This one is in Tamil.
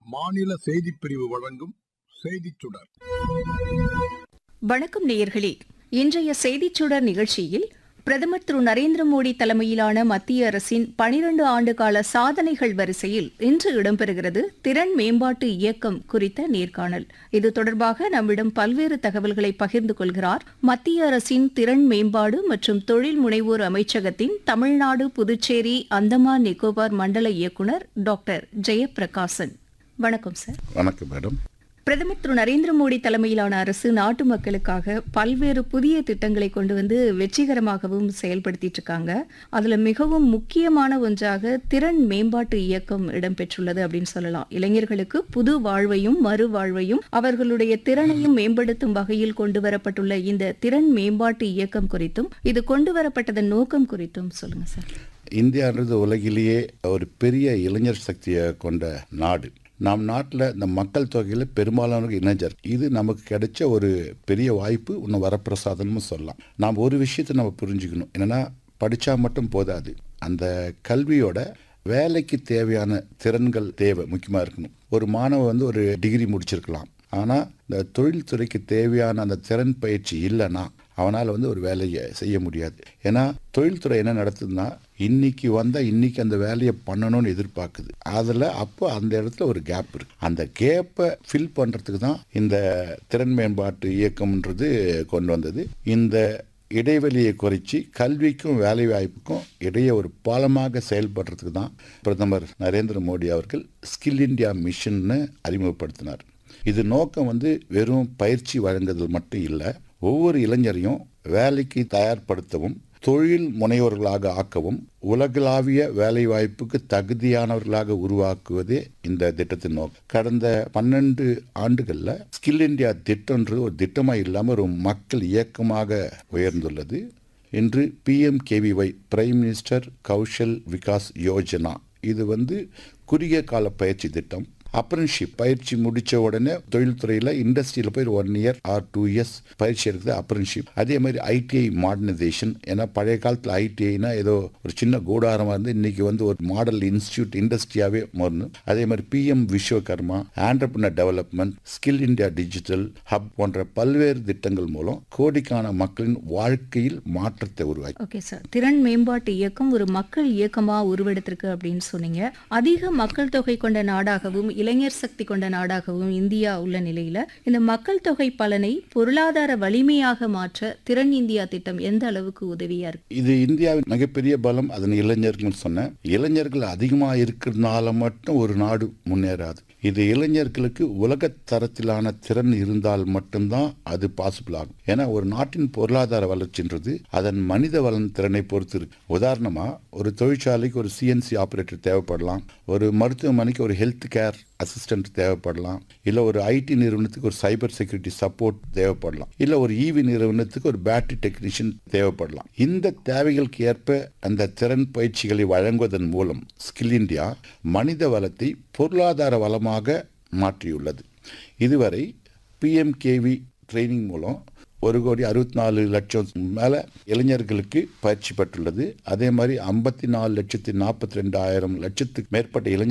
மாநில செய்திப் பிரிவு வழங்கும் செய்திச் சுடர் வணக்கம் நேயர்களே இன்றைய செய்திச் சுடர் நிகழ்ச்சியில் பிரதமர் திரு நரேந்திர மோடி தலைமையிலான மத்திய அரசின் பனிரண்டு ஆண்டுகால சாதனைகள் வரிசையில் இன்று இடம்பெறுகிறது திறன் மேம்பாட்டு இயக்கம் குறித்த நேர்காணல் இது தொடர்பாக நம்மிடம் பல்வேறு தகவல்களை பகிர்ந்து கொள்கிறார் மத்திய அரசின் திறன் மேம்பாடு மற்றும் தொழில் முனைவோர் அமைச்சகத்தின் தமிழ்நாடு புதுச்சேரி அந்தமான் நிக்கோபார் மண்டல இயக்குநர் டாக்டர் ஜெயப்பிரகாசன் வணக்கம் சார் வணக்கம் மேடம் பிரதமர் திரு நரேந்திர மோடி தலைமையிலான அரசு நாட்டு மக்களுக்காக பல்வேறு புதிய திட்டங்களை கொண்டு வந்து வெற்றிகரமாகவும் செயல்படுத்திட்டு இருக்காங்க அதுல மிகவும் முக்கியமான ஒன்றாக திறன் மேம்பாட்டு இயக்கம் இடம்பெற்றுள்ளது அப்படின்னு சொல்லலாம் இளைஞர்களுக்கு புது வாழ்வையும் மறுவாழ்வையும் அவர்களுடைய திறனையும் மேம்படுத்தும் வகையில் கொண்டு வரப்பட்டுள்ள இந்த திறன் மேம்பாட்டு இயக்கம் குறித்தும் இது கொண்டு வரப்பட்டதன் நோக்கம் குறித்தும் சொல்லுங்க சார் இந்தியான்றது உலகிலேயே ஒரு பெரிய இளைஞர் சக்தியை கொண்ட நாடு நம் நாட்டில் இந்த மக்கள் தொகையில் பெரும்பாலானவர்கள் இளைஞர் இது நமக்கு கிடைச்ச ஒரு பெரிய வாய்ப்பு இன்னும் வரப்பிரசாதனமும் சொல்லலாம் நாம் ஒரு விஷயத்தை நம்ம புரிஞ்சுக்கணும் என்னன்னா படித்தா மட்டும் போதாது அந்த கல்வியோட வேலைக்கு தேவையான திறன்கள் தேவை முக்கியமாக இருக்கணும் ஒரு மாணவன் வந்து ஒரு டிகிரி முடிச்சிருக்கலாம் ஆனால் இந்த தொழில்துறைக்கு தேவையான அந்த திறன் பயிற்சி இல்லைன்னா அவனால் வந்து ஒரு வேலையை செய்ய முடியாது ஏன்னா தொழில்துறை என்ன நடத்துதுன்னா இன்னைக்கு வந்தால் இன்னைக்கு அந்த வேலையை பண்ணணும்னு எதிர்பார்க்குது அதில் அப்போ அந்த இடத்துல ஒரு கேப் இருக்கு அந்த கேப்பை ஃபில் பண்ணுறதுக்கு தான் இந்த திறன் மேம்பாட்டு இயக்கம்ன்றது கொண்டு வந்தது இந்த இடைவெளியை குறைச்சி கல்விக்கும் வேலை வாய்ப்புக்கும் இடையே ஒரு பாலமாக செயல்படுறதுக்கு தான் பிரதமர் நரேந்திர மோடி அவர்கள் ஸ்கில் இந்தியா மிஷன்னு அறிமுகப்படுத்தினார் இது நோக்கம் வந்து வெறும் பயிற்சி வழங்குதல் மட்டும் இல்லை ஒவ்வொரு இளைஞரையும் வேலைக்கு தயார்படுத்தவும் தொழில் முனைவோர்களாக ஆக்கவும் உலகளாவிய வேலைவாய்ப்புக்கு தகுதியானவர்களாக உருவாக்குவதே இந்த திட்டத்தின் நோக்கம் கடந்த பன்னெண்டு ஆண்டுகளில் ஸ்கில் இந்தியா திட்டம்ன்றது ஒரு திட்டமாக இல்லாமல் ஒரு மக்கள் இயக்கமாக உயர்ந்துள்ளது இன்று PMKVY prime minister Kaushal Vikas Yojana இது வந்து குறுகிய கால பயிற்சி திட்டம் அப்ரன்ஷிப் பயிற்சி முடிச்ச உடனே தொழில்துறையில் இண்டஸ்ட்ரியில் போய் one year or two years பயிற்சி எடுக்குது அப்ரன்ஷிப் அதே மாதிரி ஐடிஐ மாடர்னைசேஷன் ஏன்னா பழைய காலத்தில் ஐடிஐனா ஏதோ ஒரு சின்ன கூடாரமாக இருந்து இன்னைக்கு வந்து ஒரு மாடல் இன்ஸ்டியூட் இண்டஸ்ட்ரியாகவே மாறணும் அதே மாதிரி PM Vishwakarma entrepreneur development skill India digital hub போன்ற பல்வேறு திட்டங்கள் மூலம் கோடிக்கான மக்களின் வாழ்க்கையில் மாற்றத்தை உருவாக்கி ஓகே சார் திறன் மேம்பாட்டு இயக்கம் ஒரு மக்கள் இயக்கமா உருவெடுத்திருக்கு அப்படின்னு சொன்னீங்க அதிக மக்கள் தொகை கொண்ட நாடாகவும் இளைஞர் சக்தி கொண்ட நாடாகவும் இந்தியா உள்ள நிலையில இந்த மக்கள் தொகை பலனை பொருளாதார வலிமையாக மாற்ற திறன் இந்தியா திட்டம் எந்த அளவுக்கு உதவியா இருக்கு இது இந்தியாவின் மிகப்பெரிய பலம் அதன் இளைஞர்கள் சொன்னேன் இளைஞர்கள் அதிகமாக இருக்கிறதுனால மட்டும் ஒரு நாடு முன்னேறாது இது இளைஞர்களுக்கு உலக தரத்திலான திறன் இருந்தால் மட்டும்தான் அது பாசிபிள் ஆகும் ஏன்னா ஒரு நாட்டின் பொருளாதார வளர்ச்சின்றது அதன் மனித வளன் திறனை பொறுத்து இருக்கு உதாரணமா ஒரு தொழிற்சாலைக்கு ஒரு சிஎன்சி ஆபரேட்டர் தேவைப்படலாம் ஒரு மருத்துவமனைக்கு ஒரு ஹெல்த் கேர் அசிஸ்டன்ட் தேவைப்படலாம் இல்லை ஒரு ஐடி நிறுவனத்துக்கு ஒரு சைபர் செக்யூரிட்டி சப்போர்ட் தேவைப்படலாம் இல்லை ஒரு ஈவி நிறுவனத்துக்கு ஒரு பேட்டரி டெக்னீஷியன் தேவைப்படலாம் இந்த தேவைகளுக்கு ஏற்ப அந்த திறன் பயிற்சிகளை வழங்குவதன் மூலம் ஸ்கில் இந்தியா மனித வளத்தை பொருளாதார வளமாக மாற்றியுள்ளது இதுவரை பிஎம்கேவி ட்ரைனிங் மூலம் ஒரு கோடி அறுபத்தி நாலு லட்சம் மேலே இளைஞர்களுக்கு பயிற்சி பெற்றுள்ளது அதே மாதிரி ஐம்பத்தி நாலு லட்சத்தி நாற்பத்தி ரெண்டாயிரம் லட்சத்துக்கு மேற்பட்ட இளைஞர்